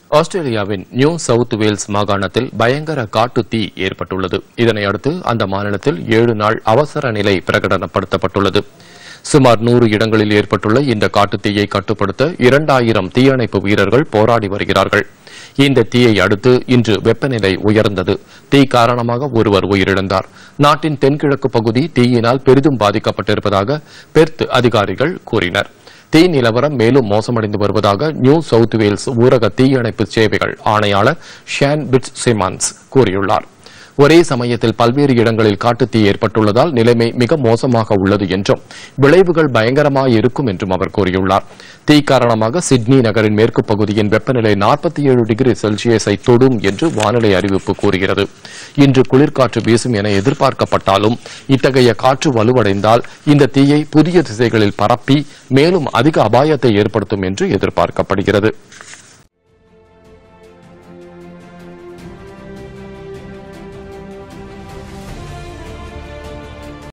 ஆஸ்திரேலியாவின் new south Wales மாகாணத்தில் பயங்கர காட்டு தீ ஏற்பட்டுள்ளது இதனையடுத்து அந்த மாநிலத்தில் ஏழு நாள் அவசர நிலை பிரகடனப்படுத்தப்பட்டுள்ளது சுமார் நூறு இடங்களில் ஏற்பட்டுள்ள இந்த காட்டுத் தீயை கட்டுப்படுத்த இரண்டாயிரம் தீயணைப்பு வீரர்கள் போராடி வருகிறார்கள் இந்த தீயை அடுத்து இன்று வெப்பநிலை உயர்ந்தது தீ காரணமாக ஒருவர் உயிரிழந்தார் நாட்டின் தென்கிழக்கு பகுதி தீயினால் பெரிதும் பாதிக்கப்பட்டிருப்பதாக பெர்த் அதிகாரிகள் கூறினர் தீ நிலவரம் மேலும் மோசமடைந்து வருவதாக நியூ சவுத் வேல்ஸ் ஊரக தீயணைப்பு சேவைகள் ஆணையாளர் ஷான் பிட்ஸ் சிமான்ஸ் கூறியுள்ளார் ஒரே சமயத்தில் பல்வேறு இடங்களில் காட்டுத் தீ ஏற்பட்டுள்ளதால் நிலைமை மிக மோசமாக உள்ளது என்றும் விளைவுகள் பயங்கரமாக இருக்கும் என்றும் அவர் கூறியுள்ளார் தீ காரணமாக சிட்னி நகரின் மேற்கு பகுதியின் வெப்பநிலை 47 டிகிரி செல்சியஸை தொடும் என்று வானிலை அறிவிப்பு கூறுகிறது இன்று குளிர்காற்று வீசும் என எதிர்பார்க்கப்பட்டாலும் இத்தகைய காற்று வலுவடைந்தால் இந்த தீயை புதிய திசைகளில் பரப்பி மேலும் அதிக அபாயத்தை ஏற்படுத்தும் என்று எதிர்பார்க்கப்படுகிறது